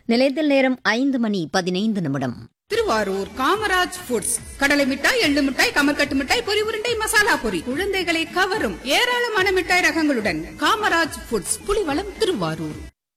நிலையத்தில் நேரம் ஐந்து மணி பதினைந்து நிமிடம் திருவாரூர் காமராஜ் ஃபுட்ஸ் கடலை மிட்டாய் எள்ளு மிட்டாய் கமர்கட்டு மிட்டாய் பொரி உருண்டை மசாலா பொரி குழந்தைகளை கவரும் ஏராளமான மிட்டாய் ரகங்களுடன் காமராஜ் ஃபுட்ஸ் புலிவளம் திருவாரூர்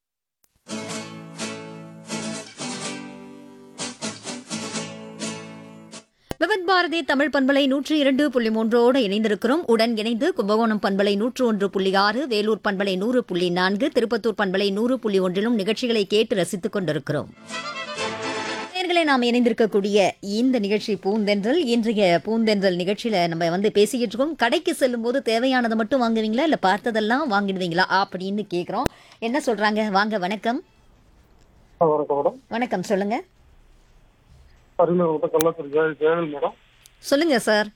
விவத் பாரதி தமிழ் பண்பலை நூற்றி இரண்டு புள்ளி மூன்றோடு இணைந்திருக்கிறோம் உடன் இணைந்து கும்பகோணம் பண்பலை நூற்று ஒன்று புள்ளி ஆறு வேலூர் பண்பலை நூறு புள்ளி நான்கு திருப்பத்தூர் பண்பலை நூறு புள்ளி ஒன்றிலும் நிகழ்ச்சிகளை கேட்டு ரசித்துக் கொண்டிருக்கிறோம் நேயர்களே நாம் இணைந்திருக்கக்கூடிய இந்த நிகழ்ச்சி பூந்தென்றல் இன்றைய பூந்தென்றல் நிகழ்ச்சியில நம்ம வந்து பேசிக்கிட்டு இருக்கோம் கடைக்கு செல்லும் போது தேவையானதை மட்டும் வாங்குவீங்களா இல்ல பார்த்ததெல்லாம் வாங்கிடுவீங்களா அப்படின்னு கேக்குறோம் என்ன சொல்றாங்க வாங்க வணக்கம் ஆ, வணக்கம் மேடம் வணக்கம் சொல்லுங்க அரியலூர் மாவட்டம் கல்லாத்தூர் ஜெய ஜெயவேல் மேடம் சொல்லுங்க சார்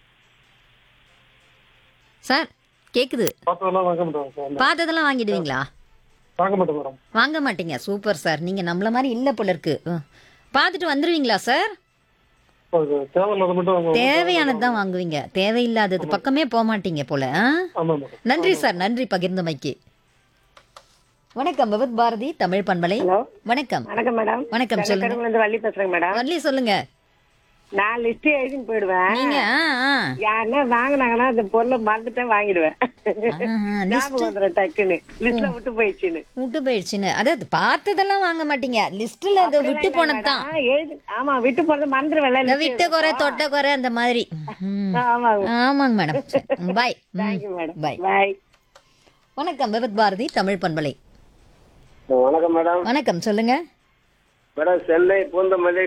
சார் கேக்குது பார்த்ததெல்லாம் வாங்க மாட்டோம் சார் பார்த்ததெல்லாம் வாங்கிடுவீங்களா வாங்க மாட்டோம் மேடம் வாங்க மாட்டீங்க சூப்பர் சார் நீங்க நம்மள மாதிரி இல்ல போல இருக்கு ம். பார்த்துட்டு வந்துருவீங்களா சார் அது தேவையில்லாத மட்டும் வாங்க தேவையானது தான் வாங்குவீங்க தேவையில்லாதது பக்கமே போக மாட்டீங்க போல ஆ? ஆமா மேடம் நன்றி சார் நன்றி பகிர்ந்தமைக்கு வணக்கம் பகவத் பாரதி தமிழ் பண்பலை ஹலோ வணக்கம் வணக்கம் மேடம் வணக்கம் சொல்லுங்க கருங்குல இருந்து வள்ளி பேசுறேங்க மேடம் வரலி சொல்லுங்க நான் லிஸ்ட் எழுதின்னு போயிடுவேன் நீங்க ஆ, ஆ. யாருன்னா வாங்கினாங்கன்னா அந்த பொருளை மறந்துட்டேன் வாங்கிடுவேன் ஆ, ஆ, list ஞாபகம் வந்துடும் டக்குன்னு லிஸ்ட்ல விட்டு போயிடுச்சுன்னு விட்டு போயிடுச்சுன்னு அதாவது பார்த்ததெல்லாம் வாங்க மாட்டீங்க லிஸ்ட்ல அது விட்டு போனதுதான் ஆ, எழுதி ஆமா விட்டு போறது மறந்துடுவேன் இந்த விட்ட குறை தொட்ட குறை அந்த மாதிரி ம். ஆமாங்க ஆமாங்க madam bye thank you madam bye bye வணக்கம் விபத் பாரதி தமிழ் பண்பலை வணக்கம் மேடம் வணக்கம் சொல்லுங்க மேடம் சென்னை பூந்தமல்லி